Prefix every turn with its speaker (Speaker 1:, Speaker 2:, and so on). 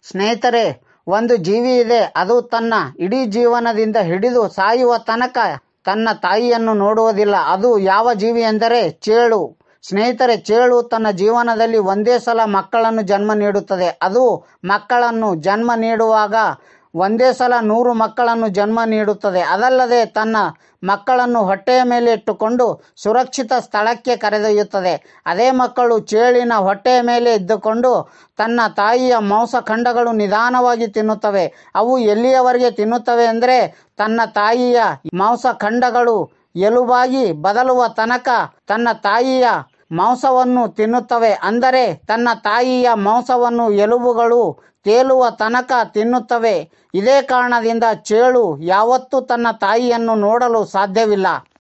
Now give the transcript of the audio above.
Speaker 1: ಸ್ನೇಹಿತರೆ ಒಂದು ಜೀವಿ ಇದೆ ಅದು ತನ್ನ ಇಡೀ ಜೀವನದಿಂದ ಹಿಡಿದು ಸಾಯುವ ತನಕ ತನ್ನ ತಾಯಿಯನ್ನು ನೋಡುವುದಿಲ್ಲ ಅದು ಯಾವ ಜೀವಿ ಎಂದರೆ ಚೇಳು ಸ್ನೇಹಿತರೆ ಚೇಳು ತನ್ನ ಜೀವನದಲ್ಲಿ ಒಂದೇ ಸಲ ಮಕ್ಕಳನ್ನು ಜನ್ಮ ನೀಡುತ್ತದೆ ಅದು ಮಕ್ಕಳನ್ನು ಜನ್ಮ ನೀಡುವಾಗ ಒಂದೇ ಸಲ ನೂರು ಮಕ್ಕಳನ್ನು ಜನ್ಮ ನೀಡುತ್ತದೆ ಅದಲ್ಲದೆ ತನ್ನ ಮಕ್ಕಳನ್ನು ಹೊಟ್ಟೆಯ ಮೇಲೆ ಇಟ್ಟುಕೊಂಡು ಸುರಕ್ಷಿತ ಸ್ಥಳಕ್ಕೆ ಕರೆದೊಯ್ಯುತ್ತದೆ ಅದೇ ಮಕ್ಕಳು ಚೇಳಿನ ಹೊಟ್ಟೆಯ ಮೇಲೆ ಇದ್ದುಕೊಂಡು ತನ್ನ ತಾಯಿಯ ಮಾಂಸಖಂಡಗಳು ನಿಧಾನವಾಗಿ ತಿನ್ನುತ್ತವೆ ಅವು ಎಲ್ಲಿಯವರೆಗೆ ತಿನ್ನುತ್ತವೆ ಅಂದರೆ ತನ್ನ ತಾಯಿಯ ಮಾಂಸಖಂಡಗಳು ಎಲುಬಾಗಿ ಬದಲುವ ತನಕ ತನ್ನ ತಾಯಿಯ ಮಾಂಸವನ್ನು ತಿನ್ನುತ್ತವೆ ಅಂದರೆ ತನ್ನ ತಾಯಿಯ ಮಾಂಸವನ್ನು ಎಲುಬುಗಳು ತೇಲುವ ತನಕ ತಿನ್ನುತ್ತವೆ ಇದೇ ಕಾರಣದಿಂದ ಚೇಳು ಯಾವತ್ತೂ ತನ್ನ ತಾಯಿಯನ್ನು ನೋಡಲು ಸಾಧ್ಯವಿಲ್ಲ